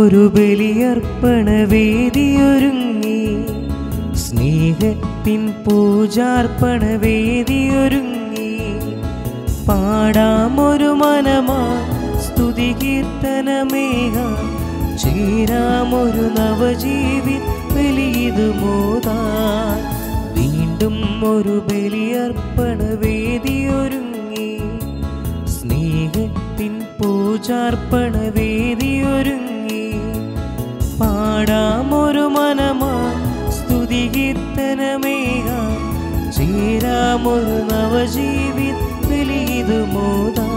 ഒരു ബലിയർപ്പണ വേദിയൊരുങ്ങി സ്നേഹത്തിൻ പൂജാർപ്പണ വേദിയൊരുങ്ങി പാടാമൊരു മനമാ സ്തുതി കീർത്തനമേഹ ചേരാമൊരു നവജീവി ബലിയിതു മോദാ വീണ്ടും ഒരു ബലിയർപ്പണ വേദിയൊരുങ്ങി സ്നേഹത്തിൻ പൂജാർപ്പണ വേദിയൊരുങ്ങി പാടാമൊരു മനമാ സ്തുതി കീർത്തനമേക ചേരാമൊരു നവജീവി ബലിയിതു മോദാ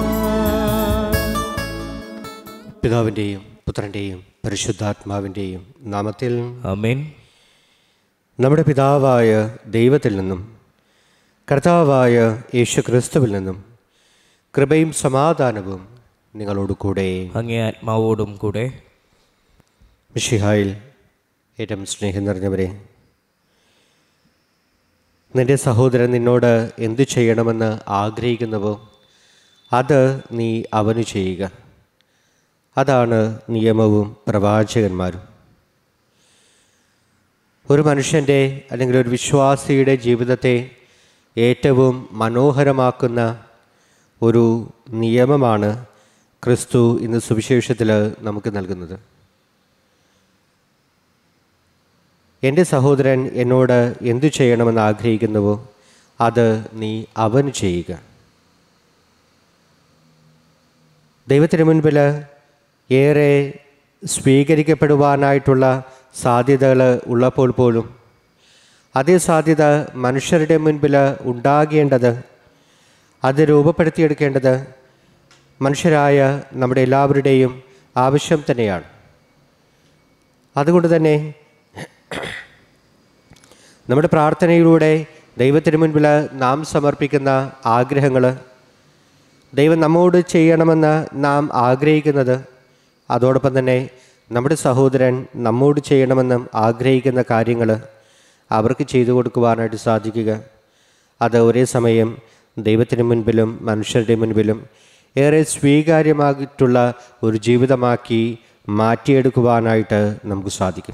പിതാവിൻ്റെയും പുത്രൻ്റെയും പരിശുദ്ധാത്മാവിൻ്റെയും നാമത്തിൽ അമേൻ നമ്മുടെ പിതാവായ ദൈവത്തിൽ നിന്നും കർത്താവായ യേശു ക്രിസ്തുവിൽ നിന്നും കൃപയും സമാധാനവും നിങ്ങളോട് കൂടെ അങ്ങേ ആത്മാവോടും കൂടെ മിഷിഹായിൽ ഏറ്റവും സ്നേഹം നിറഞ്ഞവരെ നിന്റെ സഹോദരൻ നിന്നോട് എന്തു ചെയ്യണമെന്ന് ആഗ്രഹിക്കുന്നുവോ അത് നീ അവന് ചെയ്യുക അതാണ് നിയമവും പ്രവാചകന്മാരും ഒരു മനുഷ്യൻ്റെ അല്ലെങ്കിൽ ഒരു വിശ്വാസിയുടെ ജീവിതത്തെ ഏറ്റവും മനോഹരമാക്കുന്ന ഒരു നിയമമാണ് ക്രിസ്തു ഇന്ന് സുവിശേഷത്തിൽ നമുക്ക് നൽകുന്നത് എൻ്റെ സഹോദരൻ എന്നോട് എന്തു ചെയ്യണമെന്ന് ആഗ്രഹിക്കുന്നുവോ അത് നീ അവന് ചെയ്യുക ദൈവത്തിന് മുൻപിൽ ഏറെ സ്വീകരിക്കപ്പെടുവാനായിട്ടുള്ള സാധ്യതകൾ ഉള്ളപ്പോൾ പോലും അതേ സാധ്യത മനുഷ്യരുടെ മുൻപിൽ ഉണ്ടാകേണ്ടത് അത് രൂപപ്പെടുത്തിയെടുക്കേണ്ടത് മനുഷ്യരായ നമ്മുടെ എല്ലാവരുടെയും ആവശ്യം തന്നെയാണ് അതുകൊണ്ട് തന്നെ നമ്മുടെ പ്രാർത്ഥനയിലൂടെ ദൈവത്തിന് മുൻപിൽ നാം സമർപ്പിക്കുന്ന ആഗ്രഹങ്ങൾ ദൈവം നമ്മോട് ചെയ്യണമെന്ന് നാം ആഗ്രഹിക്കുന്നത് അതോടൊപ്പം തന്നെ നമ്മുടെ സഹോദരൻ നമ്മോട് ചെയ്യണമെന്നും ആഗ്രഹിക്കുന്ന കാര്യങ്ങൾ അവർക്ക് ചെയ്തു കൊടുക്കുവാനായിട്ട് സാധിക്കുക അത് ഒരേ സമയം ദൈവത്തിന് മുൻപിലും മനുഷ്യരുടെ മുൻപിലും ഏറെ സ്വീകാര്യമായിട്ടുള്ള ഒരു ജീവിതമാക്കി മാറ്റിയെടുക്കുവാനായിട്ട് നമുക്ക് സാധിക്കും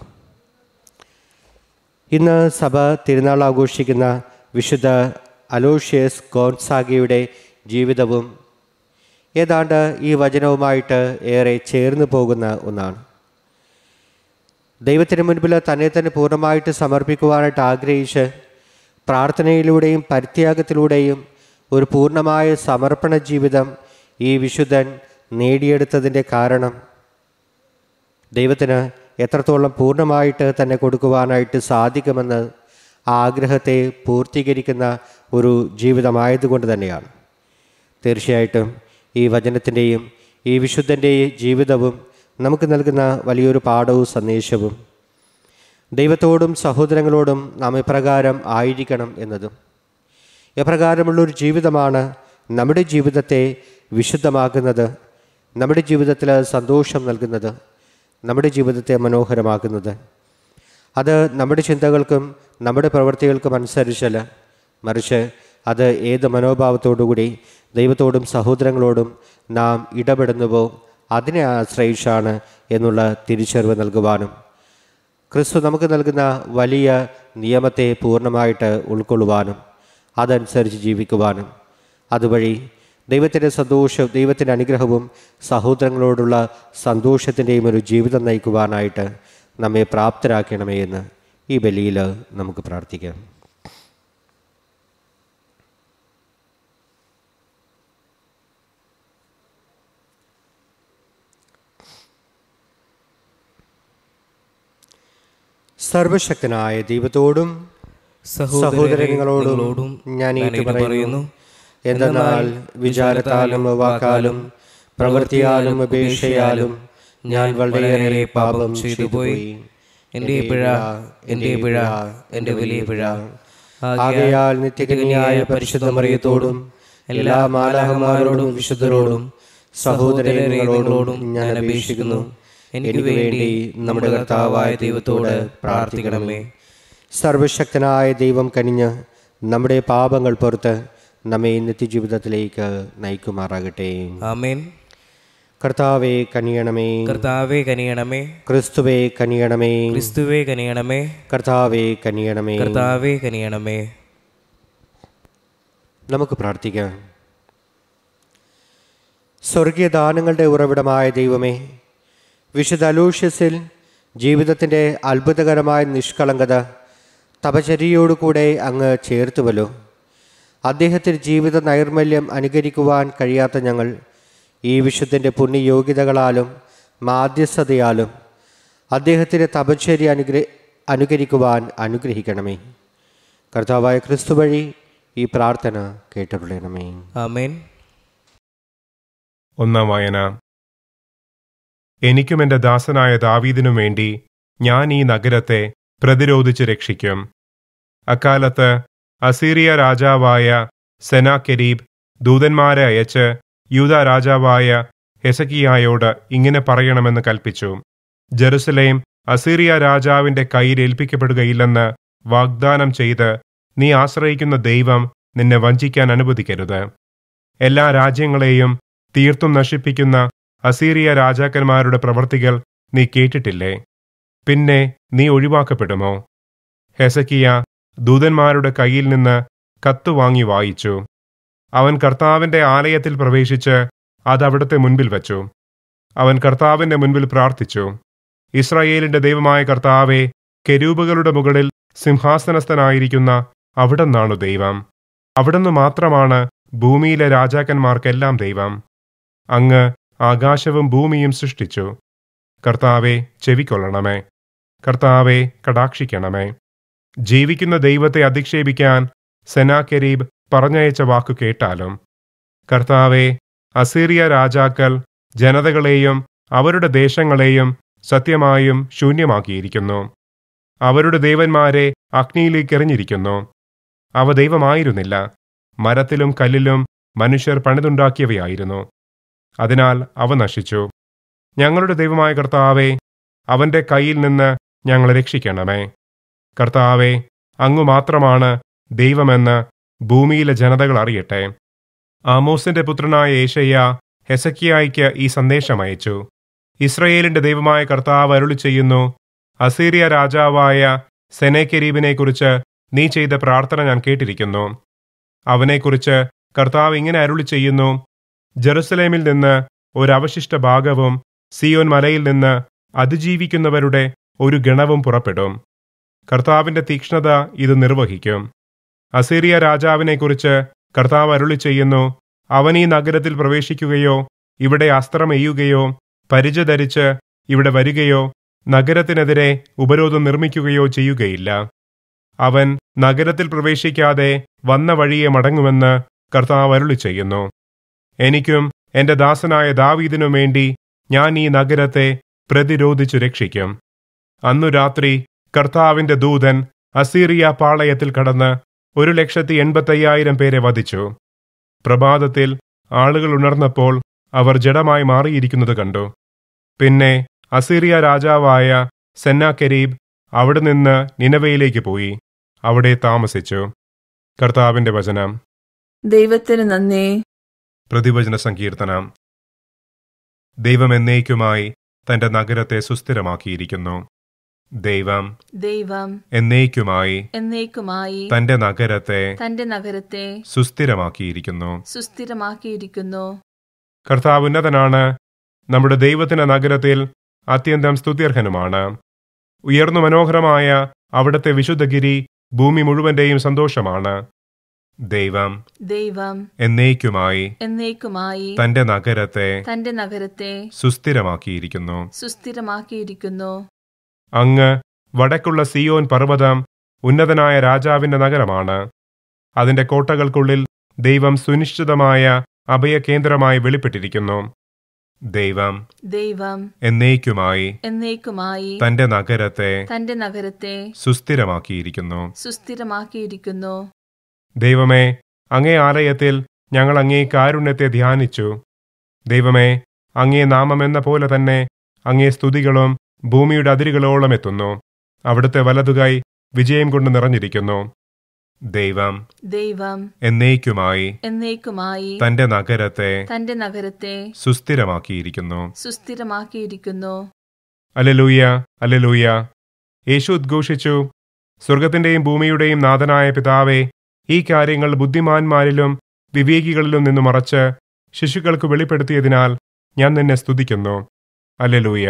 ഇന്ന് സഭ തിരുനാൾ ആഘോഷിക്കുന്ന വിശുദ്ധ അലോഷ്യസ് ഗോൺസാഗയുടെ ജീവിതവും ഏതാണ്ട് ഈ വചനവുമായിട്ട് ഏറെ ചേർന്ന് പോകുന്ന ഒന്നാണ് ദൈവത്തിന് മുൻപിൽ തന്നെ തന്നെ പൂർണ്ണമായിട്ട് സമർപ്പിക്കുവാനായിട്ട് ആഗ്രഹിച്ച് പ്രാർത്ഥനയിലൂടെയും പരിത്യാഗത്തിലൂടെയും ഒരു പൂർണ്ണമായ സമർപ്പണ ജീവിതം ഈ വിശുദ്ധൻ നേടിയെടുത്തതിൻ്റെ കാരണം ദൈവത്തിന് എത്രത്തോളം പൂർണ്ണമായിട്ട് തന്നെ കൊടുക്കുവാനായിട്ട് സാധിക്കുമെന്ന് ആ ആഗ്രഹത്തെ പൂർത്തീകരിക്കുന്ന ഒരു ജീവിതമായതുകൊണ്ട് തന്നെയാണ് തീർച്ചയായിട്ടും ഈ വചനത്തിൻ്റെയും ഈ വിശുദ്ധൻ്റെയും ജീവിതവും നമുക്ക് നൽകുന്ന വലിയൊരു പാഠവും സന്ദേശവും ദൈവത്തോടും സഹോദരങ്ങളോടും നാം ഇപ്രകാരം ആയിരിക്കണം എന്നതും എപ്രകാരമുള്ളൊരു ജീവിതമാണ് നമ്മുടെ ജീവിതത്തെ വിശുദ്ധമാക്കുന്നത് നമ്മുടെ ജീവിതത്തിൽ സന്തോഷം നൽകുന്നത് നമ്മുടെ ജീവിതത്തെ മനോഹരമാക്കുന്നത് അത് നമ്മുടെ ചിന്തകൾക്കും നമ്മുടെ പ്രവൃത്തികൾക്കും അനുസരിച്ചല്ല മറിച്ച് അത് ഏത് മനോഭാവത്തോടുകൂടി ദൈവത്തോടും സഹോദരങ്ങളോടും നാം ഇടപെടുന്നുവോ അതിനെ ആശ്രയിച്ചാണ് എന്നുള്ള തിരിച്ചറിവ് നൽകുവാനും ക്രിസ്തു നമുക്ക് നൽകുന്ന വലിയ നിയമത്തെ പൂർണ്ണമായിട്ട് ഉൾക്കൊള്ളുവാനും അതനുസരിച്ച് ജീവിക്കുവാനും അതുവഴി ദൈവത്തിൻ്റെ സന്തോഷവും ദൈവത്തിൻ്റെ അനുഗ്രഹവും സഹോദരങ്ങളോടുള്ള സന്തോഷത്തിൻ്റെയും ഒരു ജീവിതം നയിക്കുവാനായിട്ട് നമ്മെ പ്രാപ്തരാക്കണമേ എന്ന് ഈ ബലിയിൽ നമുക്ക് പ്രാർത്ഥിക്കാം സർവശക്തനായ ദൈവത്തോടും സഹോദരങ്ങളോടും ഞാൻ ഏറ്റു പറയുന്നു എന്തെന്നാൽ വിചാരത്താലും വാക്കാലും പ്രവൃത്തിയാലും അപേക്ഷയാലും ഞാൻ വളരെയേറെ പാപം ചെയ്തു പോയി എൻ്റെ പിഴ എൻ്റെ പിഴ എൻ്റെ വലിയ പിഴ ആകയാൽ നിത്യകന്യായ പരിശുദ്ധ മറിയത്തോടും എല്ലാ മാലാഹന്മാരോടും വിശുദ്ധരോടും സഹോദരങ്ങളോടും ഞാൻ അപേക്ഷിക്കുന്നു എനിക്ക് വേണ്ടി നമ്മുടെ കർത്താവായ ദൈവത്തോട് പ്രാർത്ഥിക്കണമേ സർവശക്തനായ ദൈവം കനിഞ്ഞ് നമ്മുടെ പാപങ്ങൾ പുറത്ത് നമ്മെ നിത്യജീവിതത്തിലേക്ക് നയിക്കുമാറാകട്ടെ ആമേൻ കർത്താവെ കനിയണമേ കർത്താവെ കനിയണമേ ക്രിസ്തുവെ കനിയണമേ ക്രിസ്തുവെ കനിയണമേ കർത്താവെ കനിയണമേ കർത്താവെ കനിയണമേ നമുക്ക് പ്രാർത്ഥിക്കാം സ്വർഗീയ ദാനങ്ങളുടെ ഉറവിടമായ ദൈവമേ വിശുദ്ധ അലൂഷ്യസിൽ ജീവിതത്തിൻ്റെ അത്ഭുതകരമായ നിഷ്കളങ്കത തപചര്യയോടുകൂടെ അങ്ങ് ചേർത്തുവല്ലോ അദ്ദേഹത്തിൻ്റെ ജീവിത നൈർമല്യം അനുകരിക്കുവാൻ കഴിയാത്ത ഞങ്ങൾ ഈ വിശുദ്ധൻ്റെ പുണ്യയോഗ്യതകളാലും മാധ്യസ്ഥതയാലും അദ്ദേഹത്തിൻ്റെ തപശ്ചര്യ അനുഗ്ര അനുകരിക്കുവാൻ അനുഗ്രഹിക്കണമേ കർത്താവായ ക്രിസ്തു വഴി ഈ പ്രാർത്ഥന കേട്ടരുളണമേ ആമേൻ ഒന്നാം വായന എനിക്കും എന്റെ ദാസനായ ദാവീദിനും വേണ്ടി ഞാൻ ഈ നഗരത്തെ പ്രതിരോധിച്ച് രക്ഷിക്കും അക്കാലത്ത് അസീറിയ രാജാവായ സെനാകെരീബ് ദൂതന്മാരെ അയച്ച് യൂത രാജാവായ ഹെസക്കിയായോട് ഇങ്ങനെ പറയണമെന്ന് കൽപ്പിച്ചു ജെറുസലേം അസീറിയ രാജാവിന്റെ കയ്യിൽ ഏൽപ്പിക്കപ്പെടുകയില്ലെന്ന് വാഗ്ദാനം ചെയ്ത് നീ ആശ്രയിക്കുന്ന ദൈവം നിന്നെ വഞ്ചിക്കാൻ അനുവദിക്കരുത് എല്ലാ രാജ്യങ്ങളെയും തീർത്തും നശിപ്പിക്കുന്ന അസീറിയ രാജാക്കന്മാരുടെ പ്രവൃത്തികൾ നീ കേട്ടിട്ടില്ലേ പിന്നെ നീ ഒഴിവാക്കപ്പെടുമോ ഹെസക്കിയ ദൂതന്മാരുടെ കയ്യിൽ നിന്ന് കത്ത് വാങ്ങി വായിച്ചു അവൻ കർത്താവിന്റെ ആലയത്തിൽ പ്രവേശിച്ച് അത് അവിടുത്തെ മുൻപിൽ വച്ചു അവൻ കർത്താവിന്റെ മുൻപിൽ പ്രാർത്ഥിച്ചു ഇസ്രായേലിന്റെ ദൈവമായ കർത്താവെ കെരൂബുകളുടെ മുകളിൽ സിംഹാസനസ്ഥനായിരിക്കുന്ന അവിടെന്നാണു ദൈവം അവിടുന്ന് മാത്രമാണ് ഭൂമിയിലെ രാജാക്കന്മാർക്കെല്ലാം ദൈവം അങ്ങ് ആകാശവും ഭൂമിയും സൃഷ്ടിച്ചു കർത്താവെ ചെവിക്കൊള്ളണമേ കർത്താവെ കടാക്ഷിക്കണമേ ജീവിക്കുന്ന ദൈവത്തെ അധിക്ഷേപിക്കാൻ സെനാകെരീബ് പറഞ്ഞയച്ച വാക്കു കേട്ടാലും കർത്താവെ അസീറിയ രാജാക്കൾ ജനതകളെയും അവരുടെ ദേശങ്ങളെയും സത്യമായും ശൂന്യമാക്കിയിരിക്കുന്നു അവരുടെ ദേവന്മാരെ അഗ്നിയിലേക്ക് എറിഞ്ഞിരിക്കുന്നു അവ ദൈവമായിരുന്നില്ല മരത്തിലും കല്ലിലും മനുഷ്യർ പണിതുണ്ടാക്കിയവയായിരുന്നു അതിനാൽ അവ നശിച്ചു ഞങ്ങളുടെ ദൈവമായ കർത്താവെ അവന്റെ കയ്യിൽ നിന്ന് ഞങ്ങളെ രക്ഷിക്കണമേ കർത്താവെ അങ്ങു മാത്രമാണ് ദൈവമെന്ന് ഭൂമിയിലെ ജനതകൾ അറിയട്ടെ ആമോസിന്റെ പുത്രനായ ഏഷയ്യ ഹെസക്കിയായിക്ക് ഈ സന്ദേശം അയച്ചു ഇസ്രയേലിന്റെ ദൈവമായ കർത്താവ് അരുളി ചെയ്യുന്നു അസീറിയ രാജാവായ സെനേക്കെരീബിനെക്കുറിച്ച് നീ ചെയ്ത പ്രാർത്ഥന ഞാൻ കേട്ടിരിക്കുന്നു അവനെക്കുറിച്ച് കർത്താവ് ഇങ്ങനെ അരുളി ചെയ്യുന്നു ജെറുസലേമിൽ നിന്ന് ഒരു അവശിഷ്ട ഭാഗവും സിയോൻ മലയിൽ നിന്ന് അതിജീവിക്കുന്നവരുടെ ഒരു ഗണവും പുറപ്പെടും കർത്താവിന്റെ തീക്ഷ്ണത ഇത് നിർവഹിക്കും അസീറിയ രാജാവിനെക്കുറിച്ച് കർത്താവ് അരുളി ചെയ്യുന്നു അവൻ ഈ നഗരത്തിൽ പ്രവേശിക്കുകയോ ഇവിടെ അസ്ത്രം എയ്യുകയോ പരിച ധരിച്ച് ഇവിടെ വരികയോ നഗരത്തിനെതിരെ ഉപരോധം നിർമ്മിക്കുകയോ ചെയ്യുകയില്ല അവൻ നഗരത്തിൽ പ്രവേശിക്കാതെ വന്ന വഴിയെ മടങ്ങുമെന്ന് കർത്താവ് അരുളി ചെയ്യുന്നു എനിക്കും എന്റെ ദാസനായ ദാവീദിനും വേണ്ടി ഞാൻ ഈ നഗരത്തെ പ്രതിരോധിച്ചു രക്ഷിക്കും അന്നു രാത്രി കർത്താവിന്റെ ദൂതൻ അസീറിയ പാളയത്തിൽ കടന്ന് ഒരു ലക്ഷത്തി എൺപത്തയ്യായിരം പേരെ വധിച്ചു പ്രഭാതത്തിൽ ആളുകൾ ഉണർന്നപ്പോൾ അവർ ജഡമായി മാറിയിരിക്കുന്നത് കണ്ടു പിന്നെ അസീറിയ രാജാവായ സെന്നാകെരീബ് അവിടെ നിന്ന് നിനവയിലേക്ക് പോയി അവിടെ താമസിച്ചു കർത്താവിന്റെ വചനം ദൈവത്തിന് നന്ദി പ്രതിവചന സങ്കീർത്തനം ദൈവം എന്നേക്കുമായി തന്റെ നഗരത്തെ സുസ്ഥിരമാക്കിയിരിക്കുന്നു ദൈവം ദൈവം എന്നേക്കുമായി എന്നേക്കുമായി തന്റെ നഗരത്തെ തന്റെ നഗരത്തെ സുസ്ഥിരമാക്കിയിരിക്കുന്നു സുസ്ഥിരമാക്കിയിരിക്കുന്നു കർത്താവ് ഉന്നതനാണ് നമ്മുടെ ദൈവത്തിന്റെ നഗരത്തിൽ അത്യന്തം സ്തുത്യർഹനുമാണ് ഉയർന്നു മനോഹരമായ അവിടുത്തെ വിശുദ്ധഗിരി ഭൂമി മുഴുവന്റെയും സന്തോഷമാണ് ദൈവം ദൈവം എന്നേക്കുമായി എന്നേക്കുമായി തന്റെ നഗരത്തെ തന്റെ നഗരത്തെ സുസ്ഥിരമാക്കിയിരിക്കുന്നു സുസ്ഥിരമാക്കിയിരിക്കുന്നു അങ്ങ് വടക്കുള്ള സിയോൻ പർവ്വതം ഉന്നതനായ രാജാവിന്റെ നഗരമാണ് അതിന്റെ കോട്ടകൾക്കുള്ളിൽ ദൈവം സുനിശ്ചിതമായ അഭയകേന്ദ്രമായി വെളിപ്പെട്ടിരിക്കുന്നു ദൈവം ദൈവം എന്നേക്കുമായി എന്നേക്കുമായി തന്റെ നഗരത്തെ തന്റെ നഗരത്തെ സുസ്ഥിരമാക്കിയിരിക്കുന്നു സുസ്ഥിരമാക്കിയിരിക്കുന്നു ദൈവമേ അങ്ങേ ആലയത്തിൽ ഞങ്ങൾ അങ്ങേ കാരുണ്യത്തെ ധ്യാനിച്ചു ദൈവമേ അങ്ങേ നാമമെന്ന പോലെ തന്നെ അങ്ങേ സ്തുതികളും ഭൂമിയുടെ അതിരുകളോളം എത്തുന്നു അവിടുത്തെ വലതുകൈ വിജയം കൊണ്ട് നിറഞ്ഞിരിക്കുന്നു ദൈവം ദൈവം എന്നേക്കുമായി എന്നേക്കുമായി തന്റെ നഗരത്തെ തന്റെ നഗരത്തെ സുസ്ഥിരമാക്കിയിരിക്കുന്നു സുസ്ഥിരമാക്കിയിരിക്കുന്നു അലലൂയ അലലൂയ യേശു ഉദ്ഘോഷിച്ചു സ്വർഗത്തിന്റെയും ഭൂമിയുടെയും നാഥനായ പിതാവേ ഈ കാര്യങ്ങൾ ബുദ്ധിമാന്മാരിലും വിവേകികളിലും നിന്ന് മറച്ച് ശിശുക്കൾക്ക് വെളിപ്പെടുത്തിയതിനാൽ ഞാൻ നിന്നെ സ്തുതിക്കുന്നു അലലൂയ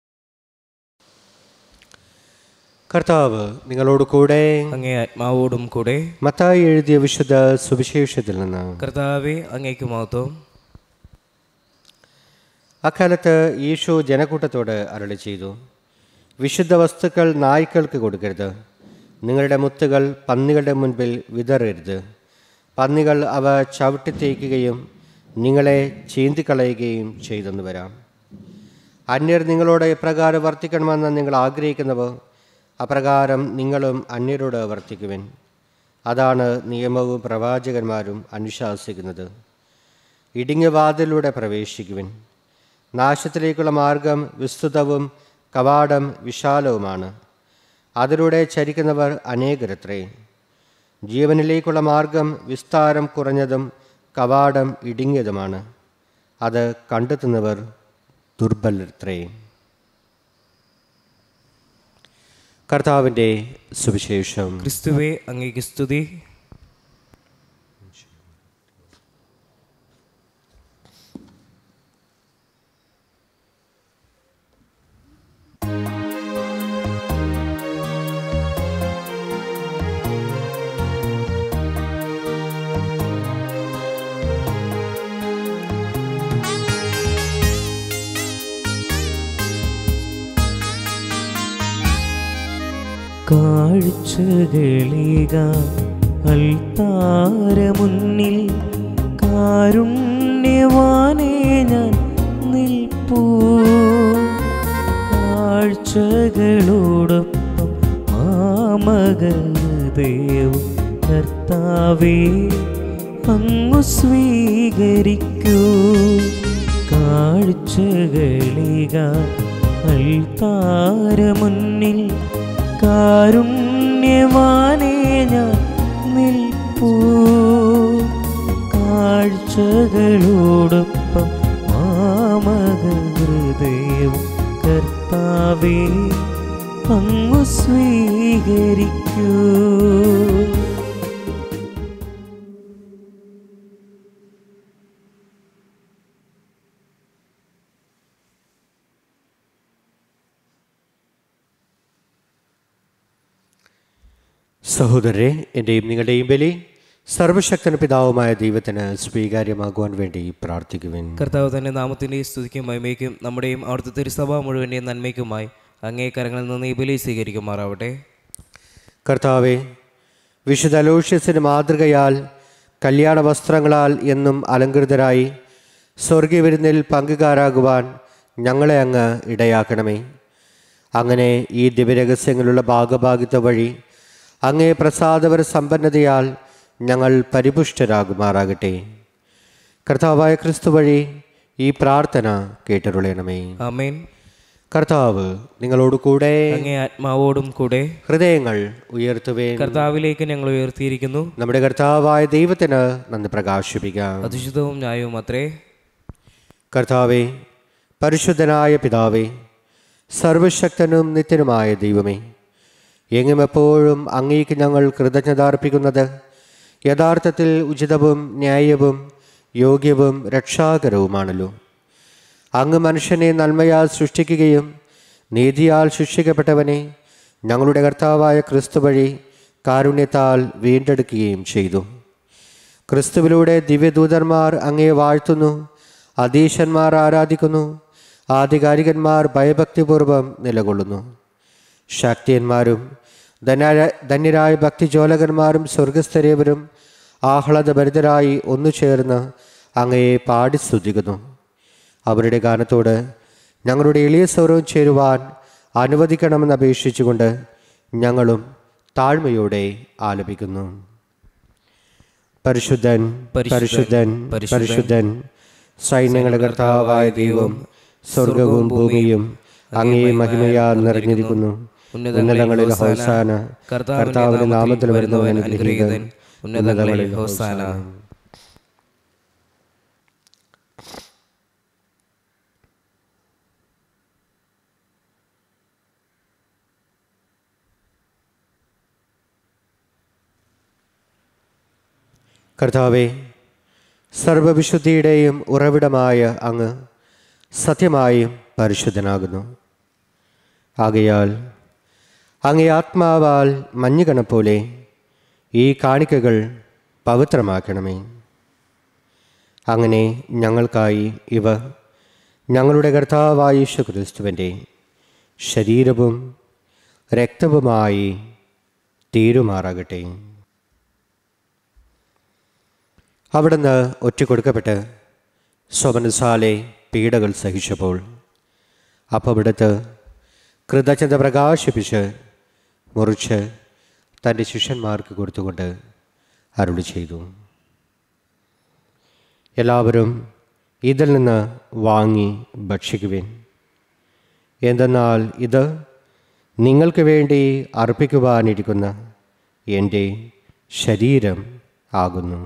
കർത്താവ് നിങ്ങളോട് കൂടെ അങ്ങേ ആത്മാവോടും കൂടെ മത്തായി എഴുതിയ വിശുദ്ധ സുവിശേഷത്തിൽ നിന്ന് കർത്താവെ അങ്ങേക്ക് മഹത്വം അക്കാലത്ത് ഈശോ ജനക്കൂട്ടത്തോട് അരളി ചെയ്തു വിശുദ്ധ വസ്തുക്കൾ നായ്ക്കൾക്ക് കൊടുക്കരുത് നിങ്ങളുടെ മുത്തുകൾ പന്നികളുടെ മുൻപിൽ വിതറരുത് പന്നികൾ അവ ചവിട്ടിത്തേക്കുകയും നിങ്ങളെ ചീന്തിക്കളയുകയും ചെയ്തെന്ന് വരാം അന്യർ നിങ്ങളോട് എപ്രകാരം വർത്തിക്കണമെന്ന് നിങ്ങൾ ആഗ്രഹിക്കുന്നവോ അപ്രകാരം നിങ്ങളും അന്യരോട് വർത്തിക്കുവിൻ അതാണ് നിയമവും പ്രവാചകന്മാരും അനുശാസിക്കുന്നത് ഇടുങ്ങിയ വാതിലൂടെ പ്രവേശിക്കുവിൻ നാശത്തിലേക്കുള്ള മാർഗം വിസ്തൃതവും കവാടം വിശാലവുമാണ് അതിലൂടെ ചരിക്കുന്നവർ അനേകരത്രേ ജീവനിലേക്കുള്ള മാർഗം വിസ്താരം കുറഞ്ഞതും കവാടം ഇടുങ്ങിയതുമാണ് അത് കണ്ടെത്തുന്നവർ ദുർബലത്രേ കർത്താവിൻ്റെ സുവിശേഷം ക്രിസ്തുവെ അങ്ങേക്ക് സ്തുതി കാഴ്ചകളീക അൽത്താര മുന്നിൽ കാരുണ്യവാനേ ഞാൻ നിൽപ്പൂ കാഴ്ചകളോടൊപ്പം മാമകദേവ് കർത്താവേ അങ്ങു സ്വീകരിക്കൂ കാഴ്ചകളീക അൽത്താര മുന്നിൽ കാരുണ്യവാനേ ഞാൻ നിൽപ്പൂ കാഴ്ചകളോടൊപ്പം മാമക ഹൃദയവും കർത്താവേ അങ്ങു സ്വീകരിക്കൂ സഹോദരരെ എൻ്റെയും നിങ്ങളുടെയും ബലി സർവശക്തന പിതാവുമായ ദൈവത്തിന് സ്വീകാര്യമാകുവാൻ വേണ്ടി പ്രാർത്ഥിക്കുവിൻ കർത്താവ് തന്റെ നാമത്തിന്റെ സ്തുതിക്കും മഹിമയ്ക്കും നമ്മുടെയും അവിടുത്തെ തിരുസഭ മുഴുവൻ്റെയും നന്മയ്ക്കുമായി അങ്ങേ കരങ്ങളിൽ നിന്ന് ഈ ബലി സ്വീകരിക്കുമാറാവട്ടെ കർത്താവെ വിശുദ്ധ അലോഷ്യസിന് മാതൃകയാൽ കല്യാണ വസ്ത്രങ്ങളാൽ എന്നും അലങ്കൃതരായി സ്വർഗീയ വിരുന്നിൽ പങ്കുകാരാകുവാൻ ഞങ്ങളെ അങ്ങ് ഇടയാക്കണമേ അങ്ങനെ ഈ ദിവ്യരഹസ്യങ്ങളുള്ള ഭാഗഭാഗിത്വ വഴി അങ്ങേ പ്രസാദപര സമ്പന്നതയാൽ ഞങ്ങൾ പരിപുഷ്ടരാകുമാറാകട്ടെ കർത്താവായ ക്രിസ്തു വഴി ഈ പ്രാർത്ഥന കേട്ടരുളയണമേ ആമേൻ കർത്താവ് നിങ്ങളോട് കൂടെ അങ്ങേ ആത്മാവോടും കൂടെ ഹൃദയങ്ങൾ ഉയർത്തുവേൻ കർത്താവിലേക്ക് ഞങ്ങൾ ഉയർത്തിയിരിക്കുന്നു നമ്മുടെ കർത്താവായ ദൈവത്തിന് നന്ദി പ്രകാശിപ്പിക്കാം അതിശുദ്ധവും ന്യായവും അത്രേ കർത്താവെ പരിശുദ്ധനായ പിതാവേ സർവശക്തനും നിത്യനുമായ ദൈവമേ എങ്ങും എപ്പോഴും അങ്ങേക്ക് ഞങ്ങൾ കൃതജ്ഞത അർപ്പിക്കുന്നത് യഥാർത്ഥത്തിൽ ഉചിതവും ന്യായവും യോഗ്യവും രക്ഷാകരവുമാണല്ലോ അങ്ങ് മനുഷ്യനെ നന്മയാൽ സൃഷ്ടിക്കുകയും നീതിയാൽ ശിക്ഷിക്കപ്പെട്ടവനെ ഞങ്ങളുടെ കർത്താവായ ക്രിസ്തു വഴി കാരുണ്യത്താൽ വീണ്ടെടുക്കുകയും ചെയ്തു ക്രിസ്തുവിലൂടെ ദിവ്യദൂതന്മാർ അങ്ങയെ വാഴ്ത്തുന്നു അധീശന്മാർ ആരാധിക്കുന്നു ആധികാരികന്മാർ ഭയഭക്തിപൂർവം നിലകൊള്ളുന്നു ശക്തിയന്മാരും ധന്യര ധന്യരായ ഭക്തിജോലകന്മാരും സ്വർഗസ്ഥരേവരും ആഹ്ലാദഭരിതരായി ഒന്നു ചേർന്ന് അങ്ങയെ പാടി സ്തുതിക്കുന്നു അവരുടെ ഗാനത്തോട് ഞങ്ങളുടെ എളിയ സ്വരവും ചേരുവാൻ അനുവദിക്കണമെന്ന് അപേക്ഷിച്ചുകൊണ്ട് ഞങ്ങളും താഴ്മയോടെ ആലപിക്കുന്നു പരിശുദ്ധൻ പരിശുദ്ധൻ പരിശുദ്ധൻ സൈന്യങ്ങളുടെ കർത്താവായ ദൈവം സ്വർഗവും ഭൂമിയും അങ്ങേ മഹിമയാൽ നിറഞ്ഞിരിക്കുന്നു ഉന്നതങ്ങളിൽ ഹോസാന കർത്താവിന്റെ നാമത്തിൽ വരുന്നവൻ അനുഗ്രഹീതൻ ഉന്നതങ്ങളിൽ ഹോസാന കർത്താവെ സർവവിശുദ്ധിയുടെയും ഉറവിടമായ അങ്ങ് സത്യമായും പരിശുദ്ധനാകുന്നു ആകയാൽ അങ്ങേ ആത്മാവാൽ മഞ്ഞുകണ പോലെ ഈ കാണിക്കകൾ പവിത്രമാക്കണമേ അങ്ങനെ ഞങ്ങൾക്കായി ഇവ ഞങ്ങളുടെ കർത്താവായ യേശു ക്രിസ്തുവിൻ്റെ ശരീരവും രക്തവുമായി തീരുമാറാകട്ടെ അവിടുന്ന് ഒറ്റക്കൊടുക്കപ്പെട്ട് സ്വമനസാലെ പീഡകൾ സഹിച്ചപ്പോൾ അപ്പവിടുത്ത് കൃതജ്ഞത പ്രകാശിപ്പിച്ച് മുറിച്ച് തൻ്റെ ശിഷ്യന്മാർക്ക് കൊടുത്തുകൊണ്ട് അരുളി ചെയ്തു എല്ലാവരും ഇതിൽ നിന്ന് വാങ്ങി ഭക്ഷിക്കുവിൻ എന്തെന്നാൽ ഇത് നിങ്ങൾക്ക് വേണ്ടി അർപ്പിക്കുവാനിരിക്കുന്ന എൻ്റെ ശരീരം ആകുന്നു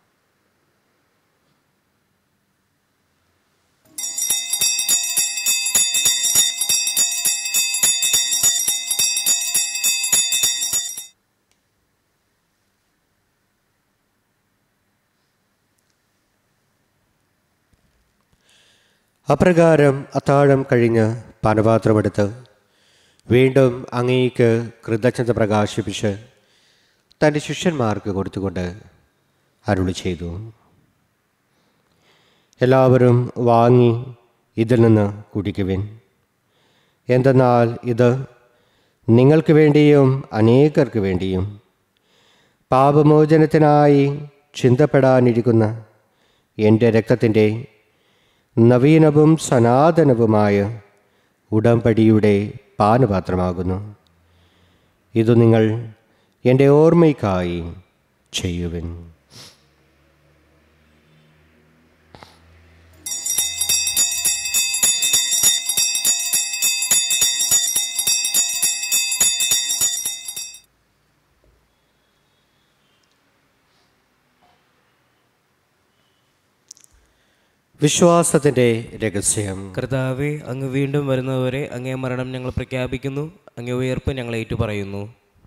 അപ്രകാരം അത്താഴം കഴിഞ്ഞ് പാനപാത്രമെടുത്ത് വീണ്ടും അങ്ങേക്ക് കൃതജ്ഞത പ്രകാശിപ്പിച്ച് തൻ്റെ ശിഷ്യന്മാർക്ക് കൊടുത്തുകൊണ്ട് അരുളി ചെയ്തു എല്ലാവരും വാങ്ങി ഇതിൽ നിന്ന് കുടിക്കുവിൻ എന്തെന്നാൽ ഇത് നിങ്ങൾക്ക് വേണ്ടിയും അനേകർക്ക് വേണ്ടിയും പാപമോചനത്തിനായി ചിന്തപ്പെടാനിരിക്കുന്ന എൻ്റെ രക്തത്തിൻ്റെ നവീനവും സനാതനവുമായ ഉടമ്പടിയുടെ പാനപാത്രമാകുന്നു ഇത് നിങ്ങൾ എൻ്റെ ഓർമ്മയ്ക്കായി ചെയ്യുവിൻ വിശ്വാസത്തിൻ്റെ രഹസ്യം കർത്താവെ അങ്ങ് വീണ്ടും വരുന്നവരെ അങ്ങേ മരണം ഞങ്ങൾ പ്രഖ്യാപിക്കുന്നു അങ്ങേ ഉയർപ്പ് ഞങ്ങൾ ഏറ്റുപറയുന്നു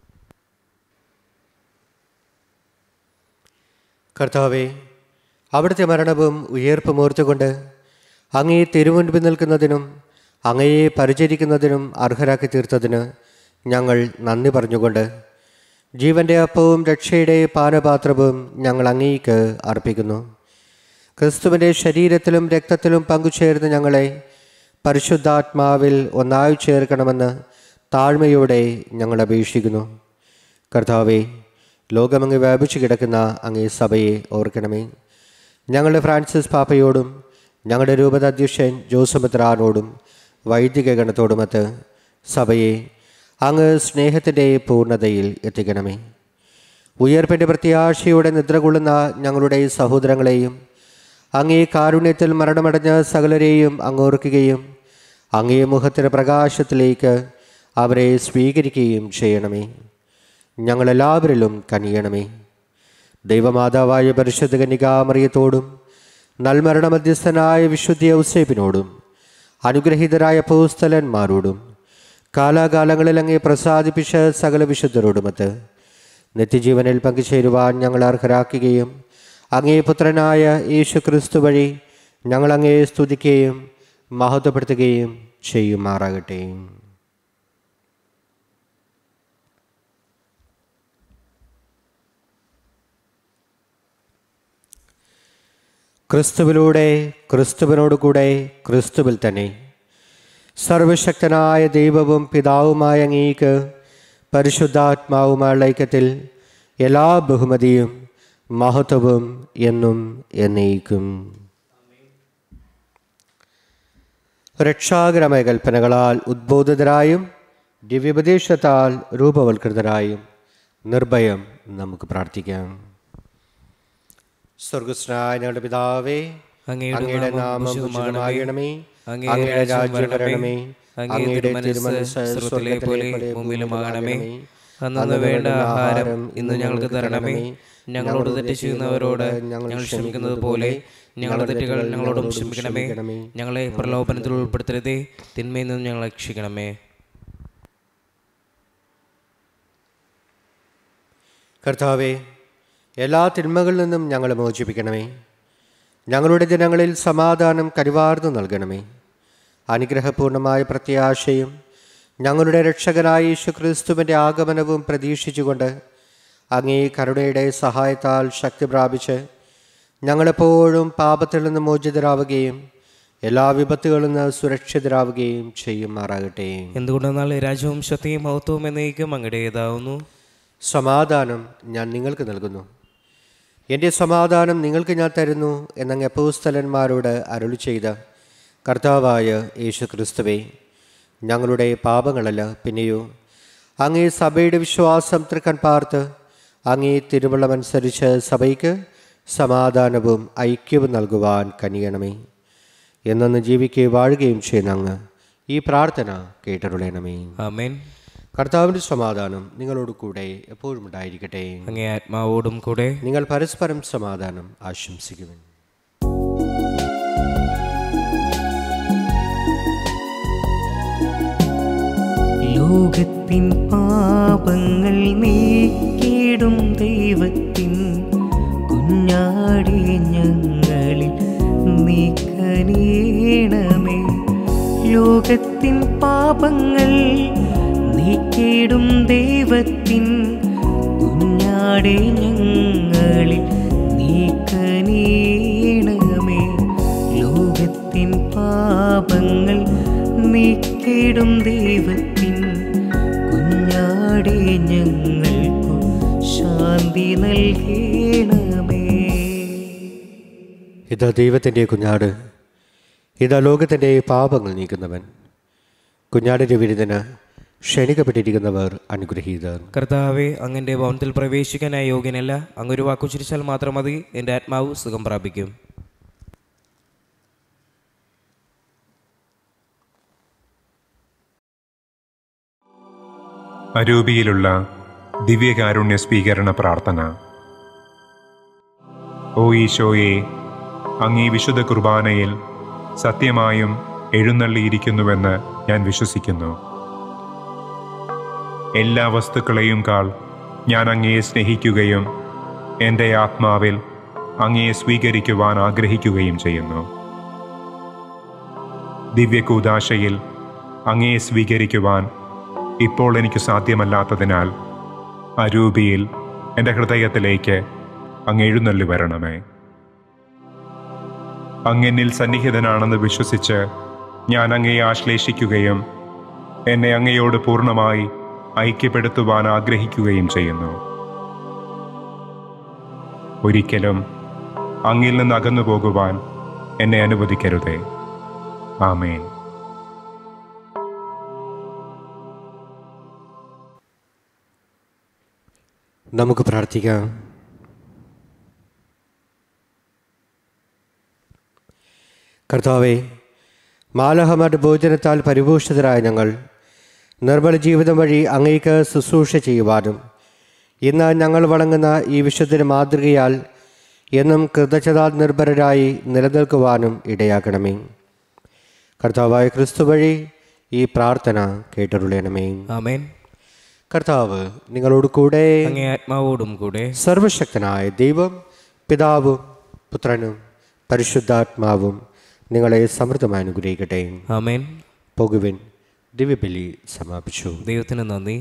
കർത്താവെ അവിടുത്തെ മരണവും ഉയർപ്പും ഓർത്തുകൊണ്ട് അങ്ങയെ തിരുമുൻപിൽ നിൽക്കുന്നതിനും അങ്ങയെ പരിചരിക്കുന്നതിനും അർഹരാക്കി തീർത്തതിന് ഞങ്ങൾ നന്ദി പറഞ്ഞുകൊണ്ട് ജീവൻ്റെ അപ്പവും രക്ഷയുടെ പാനപാത്രവും ഞങ്ങൾ അങ്ങേക്ക് അർപ്പിക്കുന്നു ക്രിസ്തുവിൻ്റെ ശരീരത്തിലും രക്തത്തിലും പങ്കുചേർന്ന് ഞങ്ങളെ പരിശുദ്ധാത്മാവിൽ ഒന്നായി ചേർക്കണമെന്ന് താഴ്മയോടെ ഞങ്ങൾ അപേക്ഷിക്കുന്നു കർത്താവെ ലോകമങ്ങ് വ്യാപിച്ചു കിടക്കുന്ന അങ്ങേ സഭയെ ഓർക്കണമേ ഞങ്ങളുടെ ഫ്രാൻസിസ് പാപ്പയോടും ഞങ്ങളുടെ രൂപത അധ്യക്ഷൻ ജോസമിത്രാനോടും വൈദിക ഗണത്തോടുമൊത്ത് സഭയെ അങ്ങ് സ്നേഹത്തിൻ്റെ പൂർണ്ണതയിൽ എത്തിക്കണമേ ഉയർപ്പിൻ്റെ പ്രത്യാശയോടെ നിദ്ര കൊള്ളുന്ന ഞങ്ങളുടെ സഹോദരങ്ങളെയും അങ്ങേ കാരുണ്യത്തിൽ മരണമടഞ്ഞ സകലരെയും അങ്ങോർക്കുകയും അങ്ങേ മുഖത്തിൻ്റെ പ്രകാശത്തിലേക്ക് അവരെ സ്വീകരിക്കുകയും ചെയ്യണമേ ഞങ്ങളെല്ലാവരിലും കനിയണമേ ദൈവമാതാവായ പരിശുദ്ധ കന്യകാമറിയത്തോടും നൽമരണ മധ്യസ്ഥനായ വിശുദ്ധ ഔസേപ്പിനോടും അനുഗ്രഹീതരായ പോസ്തലന്മാരോടും കാലാകാലങ്ങളിൽ അങ്ങേ പ്രസാദിപ്പിച്ച സകല വിശുദ്ധരോടുമൊത്ത് നിത്യജീവനിൽ പങ്കുചേരുവാൻ ഞങ്ങൾ അർഹരാക്കുകയും അങ്ങേ പുത്രനായ യേശു ക്രിസ്തു വഴി ഞങ്ങൾ അങ്ങേ സ്തുതിക്കുകയും മഹത്വപ്പെടുത്തുകയും ചെയ്യുമാറാകട്ടെ ക്രിസ്തുവിലൂടെ ക്രിസ്തുവിനോട് കൂടെ ക്രിസ്തുവിൽ തന്നെ സർവശക്തനായ ദൈവവും പിതാവുമായ അങ്ങേക്ക് പരിശുദ്ധാത്മാവുമായുള്ള ഐക്യത്തിൽ എല്ലാ ബഹുമതിയും മഹത്വവും എന്നും എന്നേക്കും രക്ഷാകരമായ കൽപ്പനകളാൽ ഉദ്ബോധിതരായും ദിവ്യോപദേശത്താൽ രൂപവൽകൃതരായും നിർഭയം നമുക്ക് പ്രാർത്ഥിക്കാം സ്വർഗസ്നായ ഞങ്ങളുടെ പിതാവേ അങ്ങയുടെ അങ്ങയുടെ നാമം നാമം ഉചിതമാകണമേ. ഉചിതമാകണമേ അങ്ങയുടെ അങ്ങയുടെ രാജ്യം രാജ്യം വരണമേ. വരണമേ അങ്ങയുടെ തിരുമനസ് സ്വർഗത്തിലെ പോലെ ഭൂമിയിലുമാകണമേ അന്നു വേണ്ട ആഹാരം ഇന്ന് ഞങ്ങൾക്ക് തരണമേ ഞങ്ങളോട് തെറ്റ് ചെയ്യുന്നവരോട് ഞങ്ങൾ ക്ഷമിക്കുന്നത് പോലെ ഞങ്ങളുടെ തെറ്റുകൾ ഞങ്ങളോടും ക്ഷമിക്കണമേ ഞങ്ങളെ പ്രലോഭനത്തിൽ ഉൾപ്പെടുത്തരുതേ തിന്മയിൽ നിന്നും ഞങ്ങളെ രക്ഷിക്കണമേ കർത്താവെ എല്ലാ തിന്മകളിൽ നിന്നും ഞങ്ങളെ മോചിപ്പിക്കണമേ ഞങ്ങളുടെ ദിനങ്ങളിൽ സമാധാനം കരുവാർന്നു നൽകണമേ അനുഗ്രഹപൂർണമായ പ്രത്യാശയും ഞങ്ങളുടെ രക്ഷകനായ യേശു ക്രിസ്തുവിൻ്റെ ആഗമനവും പ്രതീക്ഷിച്ചുകൊണ്ട് അങ്ങേ കരുണയുടെ സഹായത്താൽ ശക്തി പ്രാപിച്ച് ഞങ്ങളെപ്പോഴും പാപത്തിൽ നിന്ന് മോചിതരാവുകയും എല്ലാ വിപത്തുകളിൽ നിന്ന് സുരക്ഷിതരാവുകയും ചെയ്യുമാറാകട്ടെ എന്തുകൊണ്ടെന്നാൽ രാജ്യവും ശക്തിയും മഹത്വവും എന്നേക്കും അങ്ങടേതാവുന്നു സമാധാനം ഞാൻ നിങ്ങൾക്ക് നൽകുന്നു എൻ്റെ സമാധാനം നിങ്ങൾക്ക് ഞാൻ തരുന്നു എന്നങ്ങ് അപ്പോസ്തലന്മാരോട് അരുളി ചെയ്ത കർത്താവായ യേശു ക്രിസ്തുവേ ഞങ്ങളുടെ പാപങ്ങളല്ല പിന്നെയോ അങ്ങേ സഭയുടെ വിശ്വാസം തൃക്കൺ പാർത്ത് അങ്ങേ തിരുവള്ളമനുസരിച്ച് സഭയ്ക്ക് സമാധാനവും ഐക്യവും നൽകുവാൻ കനിയണമേ എന്നു ജീവിക്കുകയും വാഴുകയും ചെയ്യുന്ന അങ്ങ് ഈ പ്രാർത്ഥന കേട്ടരുളയണമേ ആമേൻ കർത്താവിൻ്റെ സമാധാനം നിങ്ങളോട് കൂടെ എപ്പോഴും ഉണ്ടായിരിക്കട്ടെ അങ്ങേ ആത്മാവോടും കൂടെ നിങ്ങൾ പരസ്പരം സമാധാനം ആശംസിക്കുവിൻ ലോകത്തിൻ പാപങ്ങൾ നീക്കിടും ദൈവത്തിൻ കുഞ്ഞാടി ഞങ്ങളിൽ നീക്കനീണമേ ലോകത്തിൻ പാപങ്ങൾ നീക്കിടും ദൈവത്തിൻ കുഞ്ഞാടി ഞങ്ങളിൽ നീക്കനീണമേ ലോകത്തിൻ പാപങ്ങൾ നീക്കിടും ദൈവത്തിൻ കുഞ്ഞാടി ഞങ്ങൾക്കു ശാന്തി നൽകണമേ ഇതാ ദൈവത്തിൻ്റെ കുഞ്ഞാട് ഇതാ ലോകത്തിൻ്റെ പാപങ്ങൾ നീക്കുന്നവൻ കുഞ്ഞാടിൻ്റെ വിരുദ്ധന് ക്ഷണിക്കപ്പെട്ടിരിക്കുന്നവർ അനുഗ്രഹീതർ കർത്താവെ അങ്ങന്റെ ഭവനത്തിൽ പ്രവേശിക്കാനായി യോഗ്യനല്ല അങ്ങൊരു വാക്കുചിരിച്ചാൽ മാത്രം മതി എൻ്റെ ആത്മാവ് സുഖം പ്രാപിക്കും അരൂപിയിലുള്ള ദിവ്യകാരുണ്യ സ്വീകരണ പ്രാർത്ഥന ഓ ഈശോയെ അങ്ങീ വിശുദ്ധ കുർബാനയിൽ സത്യമായും എഴുന്നള്ളിയിരിക്കുന്നുവെന്ന് ഞാൻ വിശ്വസിക്കുന്നു എല്ലാ വസ്തുക്കളെയും കാൾ ഞാൻ അങ്ങയെ സ്നേഹിക്കുകയും എൻ്റെ ആത്മാവിൽ അങ്ങയെ സ്വീകരിക്കുവാൻ ആഗ്രഹിക്കുകയും ചെയ്യുന്നു ദിവ്യകൂദാശയിൽ അങ്ങയെ സ്വീകരിക്കുവാൻ ഇപ്പോൾ എനിക്ക് സാധ്യമല്ലാത്തതിനാൽ അരൂപിയിൽ എൻ്റെ ഹൃദയത്തിലേക്ക് അങ്ങ് എഴുന്നള്ളി വരണമേ അങ്ങെന്നിൽ സന്നിഹിതനാണെന്ന് വിശ്വസിച്ച് ഞാൻ അങ്ങയെ ആശ്ലേഷിക്കുകയും എന്നെ അങ്ങയോട് പൂർണ്ണമായി ഐക്യപ്പെടുത്തുവാൻ ആഗ്രഹിക്കുകയും ചെയ്യുന്നു ഒരിക്കലും അങ്ങിൽ നിന്ന് അകന്നു പോകുവാൻ എന്നെ അനുവദിക്കരുതേ ആമേൻ നമുക്ക് പ്രാർത്ഥിക്കാം കർത്താവെ മാലഹമഡ് ഭോജനത്താൽ പരിഭൂഷിതരായ ഞങ്ങൾ നിർമ്മല ജീവിതം വഴി അങ്ങേക്ക് ശുശ്രൂഷ ചെയ്യുവാനും ഇന്ന് ഞങ്ങൾ വണങ്ങുന്ന ഈ വിശുദ്ധ മാതൃകയാൽ എന്നും കൃതജ്ഞതാ നിർഭരരായി നിലനിൽക്കുവാനും ഇടയാക്കണമേ കർത്താവായ ക്രിസ്തു വഴി ഈ പ്രാർത്ഥന കേട്ടരുളയണമേ ആമേൻ കർത്താവ് നിങ്ങളോട് കൂടെ അങ്ങേ ആത്മാവോടും കൂടെ സർവശക്തനായ ദൈവം പിതാവും പുത്രനും പരിശുദ്ധാത്മാവും നിങ്ങളെ സമൃദ്ധമായി അനുഗ്രഹിക്കട്ടെ ആമേൻ പോകുവിൻ ദിവ്യബലി സമാപിച്ചു ദൈവത്തിന് നന്ദി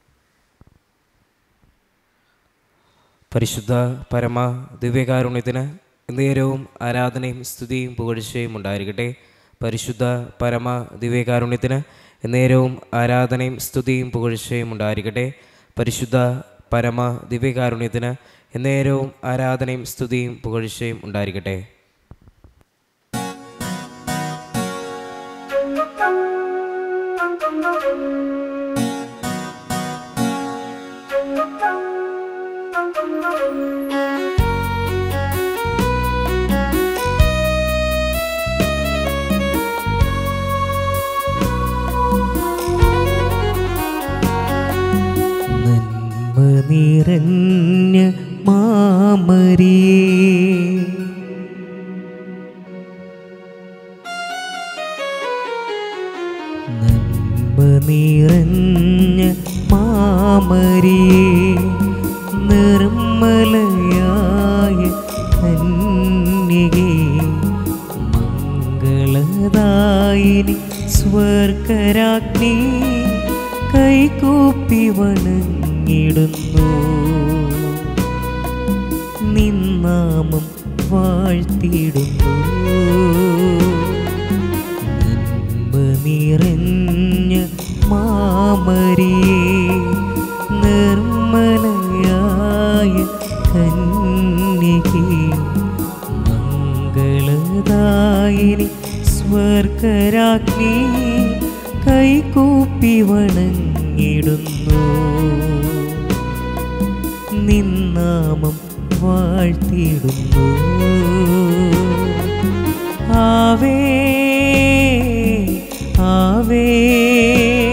പരിശുദ്ധ പരമ ദിവ്യകാരുണ്യത്തിന് നേരവും ആരാധനയും സ്തുതിയും പുകഴ്ചയും ഉണ്ടായിരിക്കട്ടെ പരിശുദ്ധ പരമ ദിവ്യകാരുണ്യത്തിന് നേരവും ആരാധനയും സ്തുതിയും പുകഴ്ചയും ഉണ്ടായിരിക്കട്ടെ പരിശുദ്ധ പരമ ദിവ്യകാരുണ്യത്തിന് നേരവും ആരാധനയും സ്തുതിയും പുകഴ്ചയും ഉണ്ടായിരിക്കട്ടെ Thank you. നിറഞ്ഞ മാമരിയേ നന്മ നിറഞ്ഞ മാമരിയേ നിർമ്മലയായ കന്യകേ മംഗളദായിനി സ്വർഗരാജ്ഞി കൈകൂപ്പി വണങ്ങിടുന്നു നിന്നാമം വാഴ്ത്തിയിടുന്നു നന്മ നിറഞ്ഞ മാമരിയേ നിർമ്മലയായ കന്യകേ മംഗളദായിനി സ്വർഗരാജ്ഞി കൈകൂപ്പി വണങ്ങിടുന്നു നിന്നാമം വാഴ്ത്തിയിടുന്നു ആവേ ആവേ